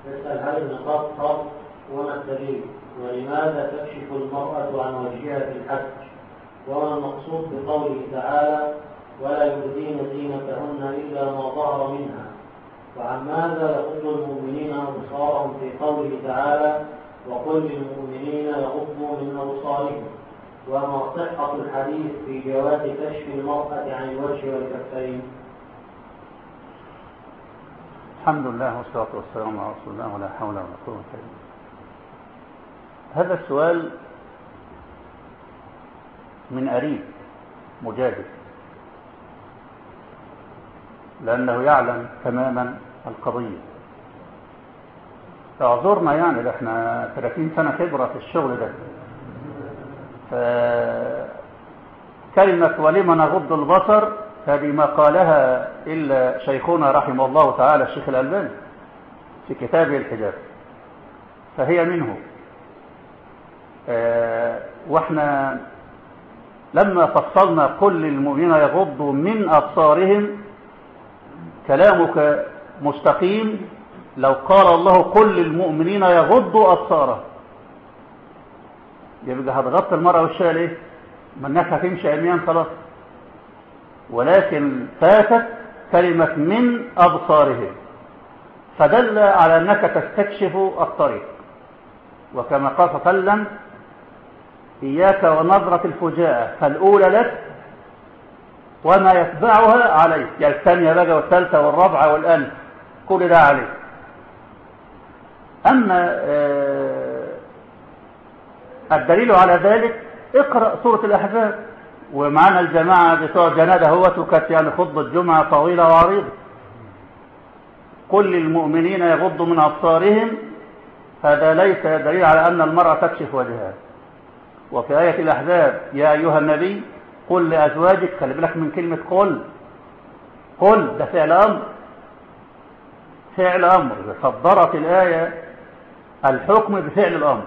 يسأل هل النقاب فرض وما الدليل ولماذا تكشف المرأة عن وجهها في الحج وما المقصود بقوله تعالى ولا يبدين زينتهن إلا ما ظهر منها وعن ماذا يغض المؤمنين أبصارهم في قوله تعالى وقل للمؤمنين يغضوا من أبصارهم وما صحة الحديث في جواز كشف المرأة عن الوجه والكفين الحمد لله والصلاة والسلام على رسول الله ولا حول ولا قوة إلا بالله هذا السؤال من قريب مجادل لأنه يعلم تماما القضية فاعذرنا يعني ده احنا 30 سنة خبرة في الشغل ده كلمة ولم نغض البصر هذه ما قالها إلا شيخنا رحمه الله تعالى الشيخ الألباني في كتابه الحجاب فهي منه واحنا لما فصلنا كل المؤمنين يغضوا من أبصارهم كلامك مستقيم لو قال الله كل المؤمنين يغضوا أبصارهم يبقى هتغطي المرأة والشيء ليه ما الناس هتمشي عميان خلاص ولكن فاتت كلمة من أبصارهم فدل على أنك تستكشف الطريق وكما قال صلى الله عليه وسلم إياك ونظرة الفجاءة فالأولى لك وما يتبعها عليك يعني الثانية بقى والثالثة والرابعة والألف كل ده عليك أما الدليل على ذلك اقرأ سورة الأحزاب ومعنا الجماعة بتوع جنادة هو وكانت يعني خطبة جمعة طويلة وعريضة كل المؤمنين يغضوا من أبصارهم هذا ليس دليل على أن المرأة تكشف وجهها وفي آية الأحزاب يا أيها النبي قل لأزواجك خلي بالك من كلمة قل قل ده فعل أمر فعل أمر صدرت الآية الحكم بفعل الأمر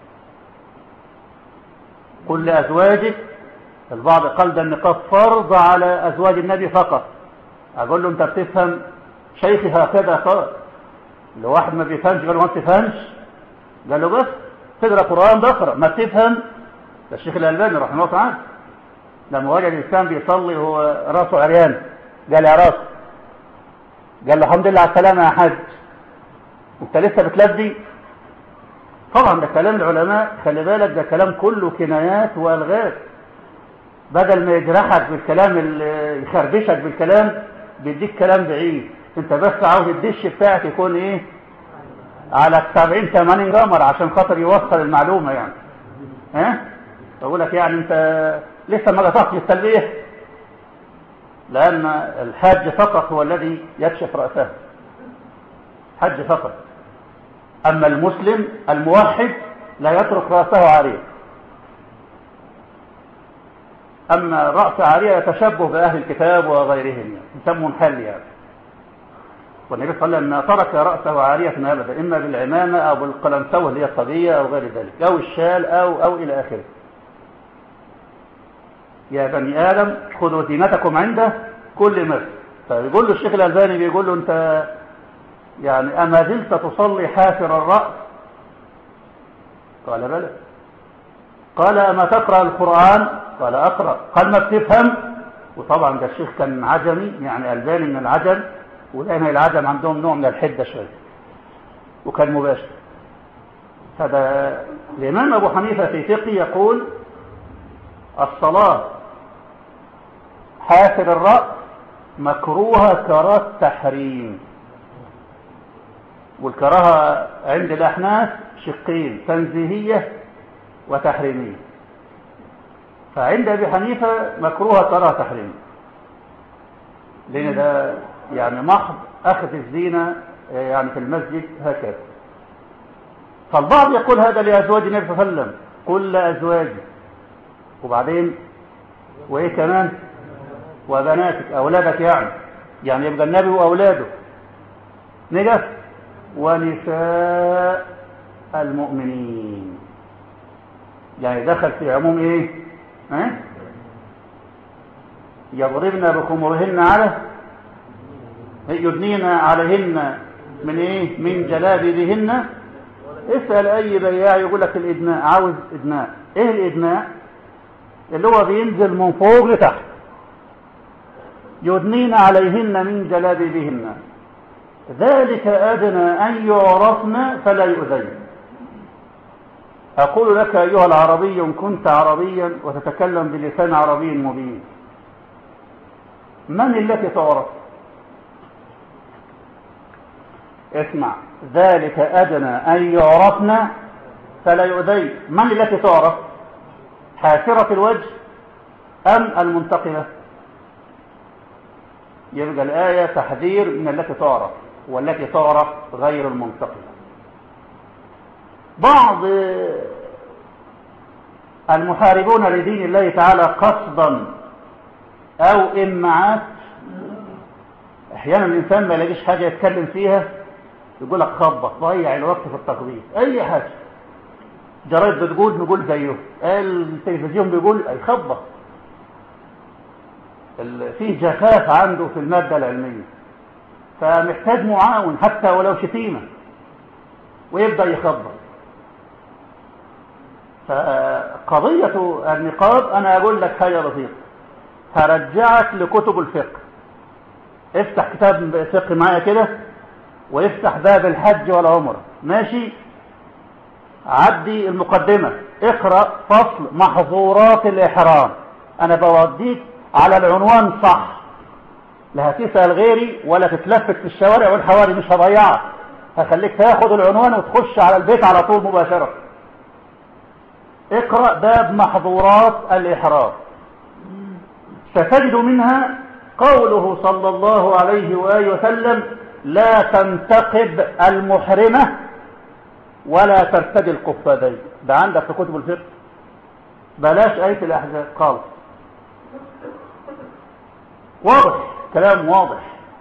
قل لأزواجك البعض قال ده النقاط فرض على أزواج النبي فقط أقول له أنت بتفهم شيخي هكذا قال لو واحد ما بيفهمش قال له ما بتفهمش قال له بس تقرأ قرآن بقرأ ما بتفهم ده الشيخ الألباني رحمه الله تعالى لما وجد الإنسان بيصلي وهو راسه عريان قال يا راس قال له الحمد لله على السلامة يا حاج انت لسه بتلبي طبعا ده كلام العلماء خلي بالك ده كلام كله كنايات والغاز بدل ما يجرحك بالكلام اللي يخربشك بالكلام بيديك كلام بعيد انت بس عاوز الدش بتاعك يكون ايه على 70 80 جمر عشان خاطر يوصل المعلومه يعني ها بقول لك يعني انت لسه ما قطعتش التلبيه لان الحاج فقط هو الذي يكشف راسه حج فقط اما المسلم الموحد لا يترك راسه عاريه أما رأس عارية يتشبه بأهل الكتاب وغيرهم يعني. إنسان منحل يعني والنبي صلى الله عليه وسلم ما ترك رأسه عارية أبدا إما بالعمامة أو بالقلنسوة اللي هي الصبية أو غير ذلك أو الشال أو أو إلى آخره يا بني آدم خذوا دينتكم عند كل مسجد فيقول له الشيخ الألباني بيقول له أنت يعني أما زلت تصلي حافر الرأس قال بلى قال أما تقرأ القرآن قال أقرأ قال ما بتفهم وطبعا ده الشيخ كان عجمي يعني ألباني من العجم ولأن العجم عندهم نوع من الحدة شوية وكان مباشر هذا الإمام أبو حنيفة في فقه يقول الصلاة حافر الرأس مكروهة كراهة تحريم والكراهة عند الأحناف شقين تنزيهية وتحريمية فعند أبي حنيفة مكروهة كراهة تحريم لأن ده يعني محض أخذ الزينة يعني في المسجد هكذا فالبعض يقول هذا لأزواج النبي صلى الله عليه وسلم كل أزواجه وبعدين وإيه كمان وبناتك أولادك يعني يعني يبقى النبي وأولاده نجف ونساء المؤمنين يعني دخل في عموم ايه ها يضربن بخمرهن على يدنين عليهن من ايه من جلابيبهن اسأل اي بياع يقول لك الادناء عاوز ادناء ايه الادناء اللي هو بينزل من فوق لتحت يدنين عليهن من جلابيبهن ذلك أدنى أن يعرفن فلا يؤذين أقول لك أيها العربي إن كنت عربيا وتتكلم بلسان عربي مبين من التي تعرف اسمع ذلك أدنى أن يعرفن فلا يؤذين من التي تعرف حاسرة الوجه أم المنتقبة يبقى الآية تحذير من التي تعرف والتي تعرف غير المنتقبة بعض المحاربون لدين الله تعالى قصدا أو إمعات أحيانا الإنسان ما يلاقيش حاجة يتكلم فيها يقول لك خبط ضيع الوقت في التخبيط أي حاجة جرايد بتقول نقول زيه التلفزيون بيقول يخبط فيه جفاف عنده في المادة العلمية فمحتاج معاون حتى ولو شتيمة ويبدأ يخبط فقضية النقاب أنا أقول لك حاجة بسيطة هرجعك لكتب الفقه افتح كتاب فقه معايا كده وافتح باب الحج والعمرة ماشي عدي المقدمة اقرأ فصل محظورات الإحرام أنا بوديك على العنوان صح لا هتسأل غيري ولا تتلفت في الشوارع والحواري مش هضيعك هخليك تاخد العنوان وتخش على البيت على طول مباشرة اقرأ باب محظورات الإحرام ستجد منها قوله صلى الله عليه وآله وسلم لا تنتقب المحرمة ولا ترتدي القفازين ده عندك في كتب الفقه بلاش آية الأحزاب خالص واضح كلام واضح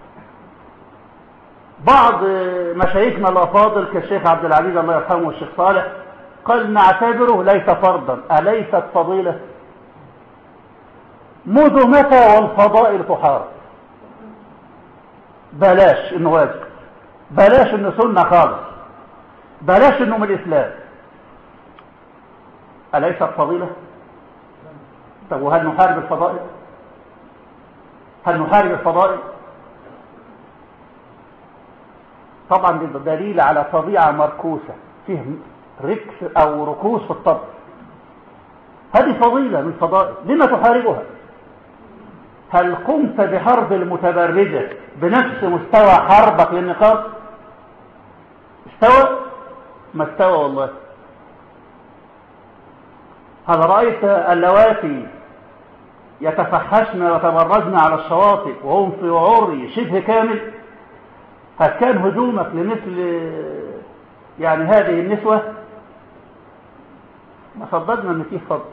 بعض مشايخنا الأفاضل كالشيخ عبد العزيز الله يرحمه والشيخ صالح قال نعتبره ليس فرضا أليست فضيلة منذ متى والفضائل تحارب بلاش انه واجب بلاش انه سنة خالص بلاش انه من الاسلام أليست فضيلة طب وهل نحارب الفضائل هل نحارب الفضائل طبعا دي دليل على طبيعة مركوسة فيه ركس او ركوس في الطبع هذه فضيلة من الفضائل لما تحاربها هل قمت بحرب المتبرجة بنفس مستوى حربك للنقاط استوى ما استوى والله هل رأيت اللواتي يتفحشن ويتبرجن على الشواطئ وهم في عري شبه كامل هل كان هجومك لمثل يعني هذه النسوة ما صدقنا ان فيه فضل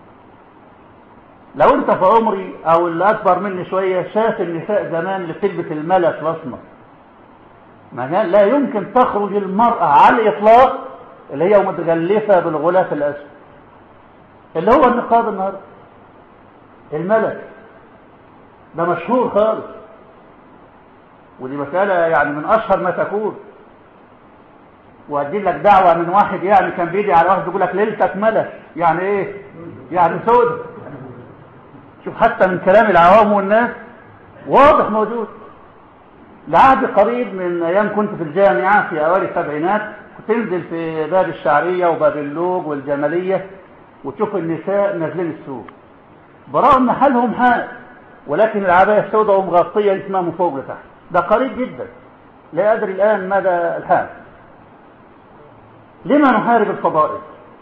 لو انت في عمري او اللي اكبر مني شوية شاف النساء زمان اللي بتلبس الملس الاسمر ما لا يمكن تخرج المرأة على الاطلاق اللي هي متغلفة بالغلاف الاسود اللي هو النقاب النهارده الملك ده مشهور خالص ودي مسألة يعني من أشهر ما تكون وأدي لك دعوة من واحد يعني كان بيدي على واحد يقول لك ليلتك ملك يعني إيه يعني سود شوف حتى من كلام العوام والناس واضح موجود لعهد قريب من أيام كنت في الجامعة في أوائل السبعينات كنت تنزل في باب الشعرية وباب اللوج والجمالية وتشوف النساء نازلين السوق برغم ان حالهم حال ولكن العباية السوداء ومغطية اسمها من فوق لتحت ده قريب جدا لا أدري الآن ماذا الحال لما نحارب الفضائل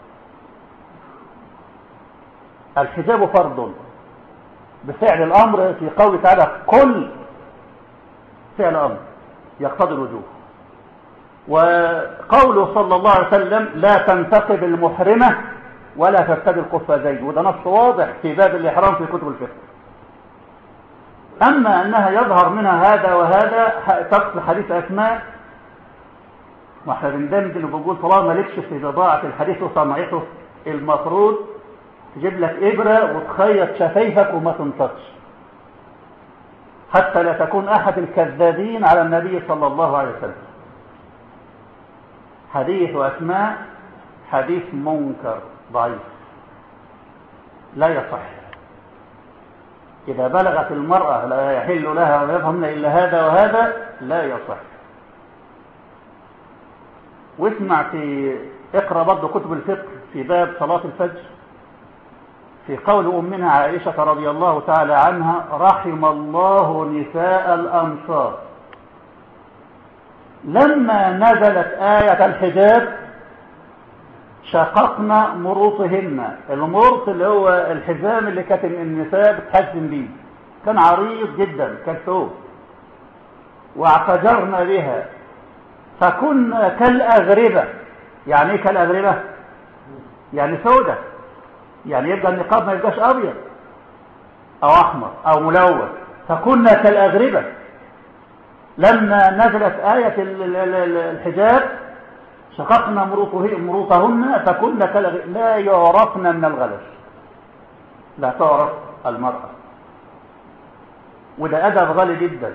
الحجاب فرض بفعل الأمر في قوله تعالى كل فعل أمر يقتضي الوجوب وقوله صلى الله عليه وسلم لا تنتقب المحرمة ولا ترتدي القفازين وده نص واضح في باب الإحرام في كتب الفقه أما أنها يظهر منها هذا وهذا تقصد حديث أسماء واحنا بندمج اللي بنقول طالما مالكش في بضاعة الحديث وصنعته المفروض تجيب لك إبرة وتخيط شفايفك وما تنطقش حتى لا تكون أحد الكذابين على النبي صلى الله عليه وسلم حديث أسماء حديث منكر ضعيف لا يصح إذا بلغت المرأة لا يحل لها ويفهمن إلا هذا وهذا لا يصح واسمع في اقرأ برضه كتب الفقه في باب صلاة الفجر في قول أمنا عائشة رضي الله تعالى عنها رحم الله نساء الأنصار لما نزلت آية الحجاب شققنا مروطهن المرط اللي هو الحزام اللي كانت النساء بتحزم بيه كان عريض جدا كان ثوب واعتجرنا بها فكنا كالأغربة يعني ايه كالأغربة يعني سودة يعني يبقى النقاب ما يبقاش أبيض أو أحمر أو ملون فكنا كالأغربة لما نزلت آية الحجاب شققنا مروطهن فكنا كالأغربة لا يعرفن من الغلس لا تعرف المرأة وده أدب غالي جدا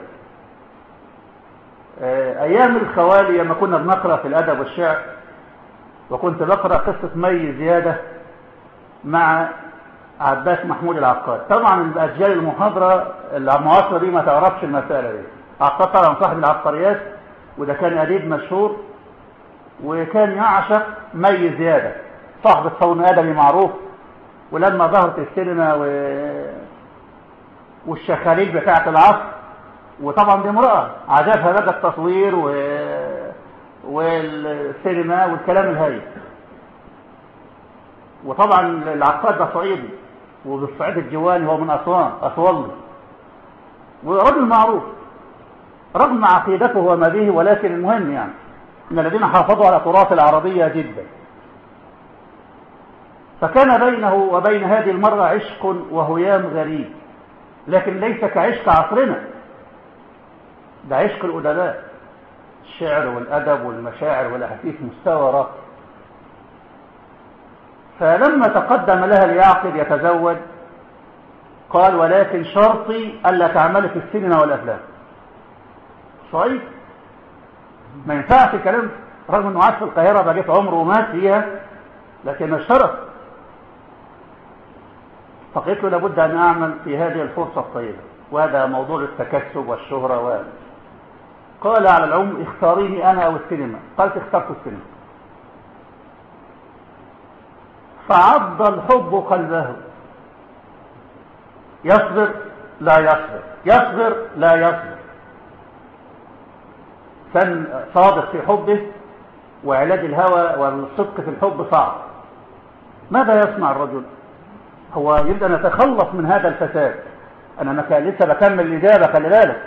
أيام الخوالي لما كنا بنقرأ في الأدب والشعر وكنت بقرأ قصة مي زيادة مع عباس محمود العقاد طبعا الأجيال المحاضرة المعاصرة دي ما تعرفش المسألة دي عقاد طبعا صاحب العبقريات وده كان أديب مشهور وكان يعشق مي زيادة صاحب الصون أدبي معروف ولما ظهرت السينما و... والشخاليل بتاعة العصر وطبعا دي امرأة عجبها بقى التصوير و... والسينما والكلام الهايل وطبعا العقاد ده صعيدي وبالصعيد الجواني هو من أسوان أسوان ورجل معروف رغم عقيدته وما به ولكن المهم يعني من الذين حافظوا على تراث العربية جدا فكان بينه وبين هذه المرأة عشق وهيام غريب لكن ليس كعشق عصرنا ده عشق الأدباء الشعر والأدب والمشاعر والأحاسيس مستوى راقي فلما تقدم لها ليعقد يتزوج قال ولكن شرطي ألا تعمل في السينما والأفلام صحيح ما ينفعش الكلام رغم انه عاش في القاهرة بقيت عمره ومات فيها لكن اشترط فقلت له لابد أن أعمل في هذه الفرصة الطيبة وهذا موضوع التكسب والشهرة و... قال على العموم اختاريني أنا أو السينما قالت اخترت السينما فعض الحب قلبه يصبر لا يصبر يصبر لا يصبر كان صادق في حبه وعلاج الهوى والصدق في الحب صعب ماذا يصنع الرجل هو يريد أن يتخلص من هذا الفساد أنا ما كان لسه بكمل الإجابة خلي بالك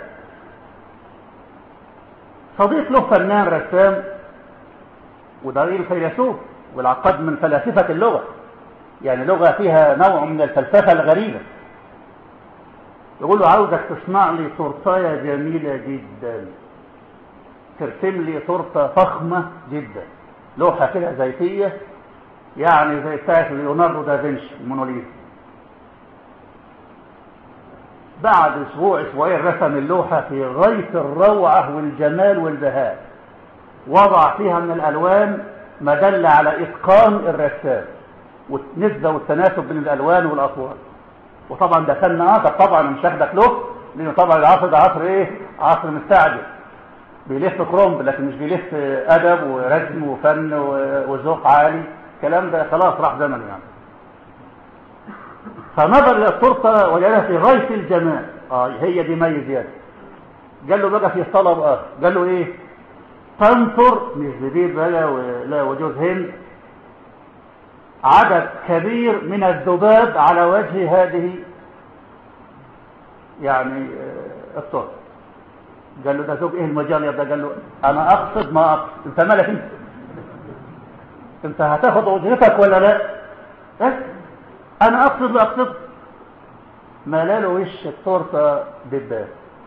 صديق له فنان رسام وضرير فيلسوف والعقاد من فلاسفة اللغة يعني لغة فيها نوع من الفلسفة الغريبة يقول له عاوزك تصنع لي تورتاية جميلة جدا ترسم لي تورتة فخمة جدا لوحة كده زيتية يعني زي بتاعت ليوناردو دافنشي المونوليزا بعد اسبوع اسبوعين رسم اللوحة في غاية الروعة والجمال والبهاء وضع فيها من الالوان ما دل على اتقان الرسام والنسبة والتناسب بين الالوان والاصوات وطبعا ده فن اخر طبعا مش هاخدك له لانه طبعا العصر ده عصر ايه عصر مستعجل بيلف كرومب لكن مش بيلف ادب ورسم وفن وذوق عالي الكلام ده خلاص راح زمن يعني فنظر الى التورته وجدها في غايه الجمال اه هي دي مي زياده قال له بقى في طلب اخر قال له ايه تنثر مش زبيب بقى ولا وجوز هند عدد كبير من الذباب على وجه هذه يعني التورته قال له ده زوج ايه المجال يا ده قال له انا اقصد ما اقصد انت مالك انت انت هتاخد وجهتك ولا لا بس انا اقصد لا اقصد ما له وش التورته دباب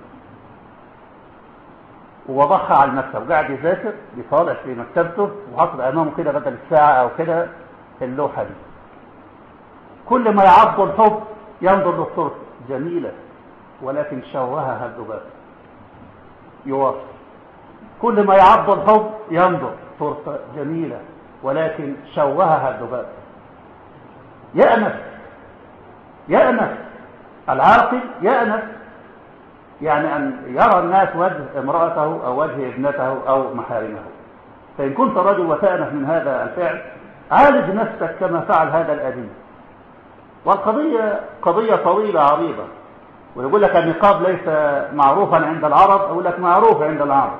ووضعها على المكتب قاعد يذاكر يطالع في مكتبته وحاطط امامه كده بدل الساعه او كده اللوحه دي كل ما يعض الحب ينظر للتورته جميله ولكن شوهها الذباب يواصل كل ما يعض الحب ينظر فرصة جميلة ولكن شوهها الذباب يأنف يأنف العاقل يأنف يعني أن يرى الناس وجه امرأته أو وجه ابنته أو محارمه فإن كنت رجل وتأنف من هذا الفعل عالج نفسك كما فعل هذا الأدين والقضية قضية طويلة عريضة ويقول لك النقاب ليس معروفا عند العرب أقول لك معروف عند العرب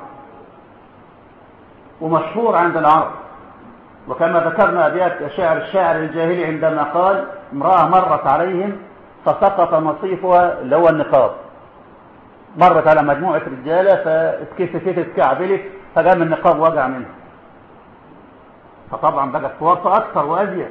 ومشهور عند العرب وكما ذكرنا أبيات شعر الشاعر الجاهلي عندما قال امرأة مرت عليهم فسقط نصيفها اللي هو النقاب مرت على مجموعة رجالة فاتكسفت اتكعبلت فقام النقاب وجع منها فطبعا بقت فرصة أكثر وأزيد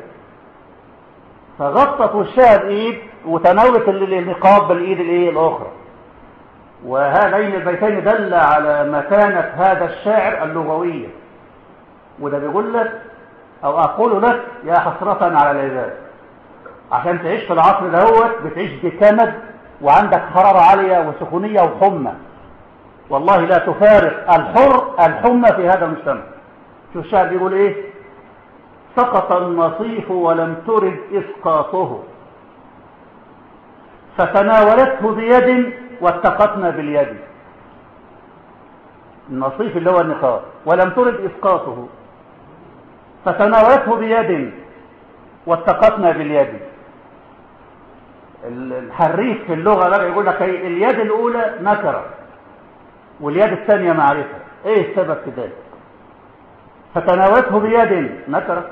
فغطت وشها بإيد وتناولت النقاب بالإيد الإيه الأخرى وهذين البيتين دل على مكانة هذا الشاعر اللغوية وده بيقول لك أو أقول لك يا حسرة على العباد عشان تعيش في العصر دهوت بتعيش بكمد وعندك حرارة عالية وسخونية وحمى والله لا تفارق الحر الحمى في هذا المجتمع شو الشاعر بيقول ايه سقط النصيف ولم ترد اسقاطه فتناولته بيد واتقتنا باليد النصيف اللي هو النقاب ولم ترد اسقاطه فتناولته بيد واتقتنا باليد الحريف في اللغة بقى يقول لك اليد الأولى نكرة واليد الثانية معرفة ايه السبب في ذلك فتناولته بيد نكرة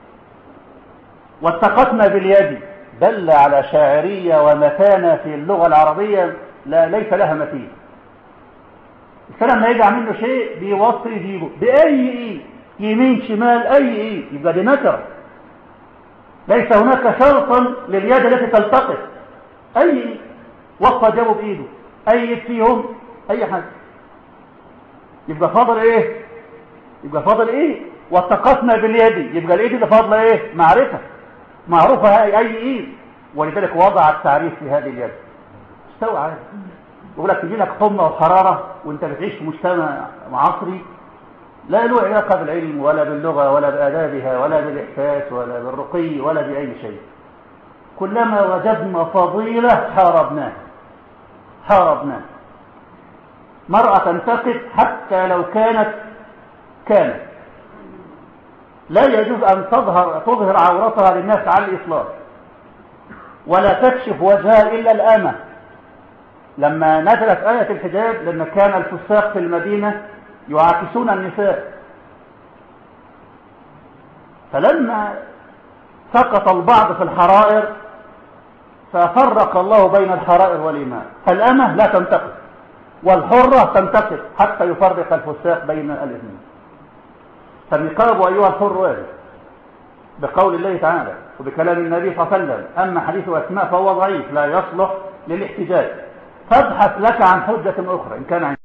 واتقتنا باليد دل على شاعرية ومتانة في اللغة العربية لا ليس لها مثيل الكلام ما يجي منه شيء بيوصل يجيبه بأي إيه يمين شمال أي إيه يبقى دي نكرة ليس هناك شرطا لليد التي تلتقط أي وصى جابه بإيده أي فيهم أي حاجة يبقى فاضل إيه يبقى فاضل إيه واتقتنا باليد يبقى الإيد اللي فاضلة إيه معرفة معروفة أي أي إيد ولذلك وضع التعريف في هذه اليد استوى عادي يقول لك تجي لك حمى وحرارة وانت بتعيش في مجتمع عصري لا له علاقة بالعلم ولا باللغة ولا بآدابها ولا بالإحساس ولا بالرقي ولا بأي شيء كلما وجدنا فضيلة حاربناه حاربناه مرأة تنتقد حتى لو كانت كانت لا يجوز أن تظهر تظهر عورتها للناس على الإطلاق ولا تكشف وجهها إلا الآمة لما نزلت آية الحجاب لما كان الفساق في المدينة يعاكسون النساء فلما سقط البعض في الحرائر ففرق الله بين الحرائر والإيمان فالأمة لا تنتقد والحرة تنتقد حتى يفرق الفساق بين الاثنين فالنقاب أيها الحر واجب بقول الله تعالى وبكلام النبي صلى الله عليه وسلم أما حديث أسماء فهو ضعيف لا يصلح للاحتجاج فابحث لك عن حجة أخرى إن كان عندك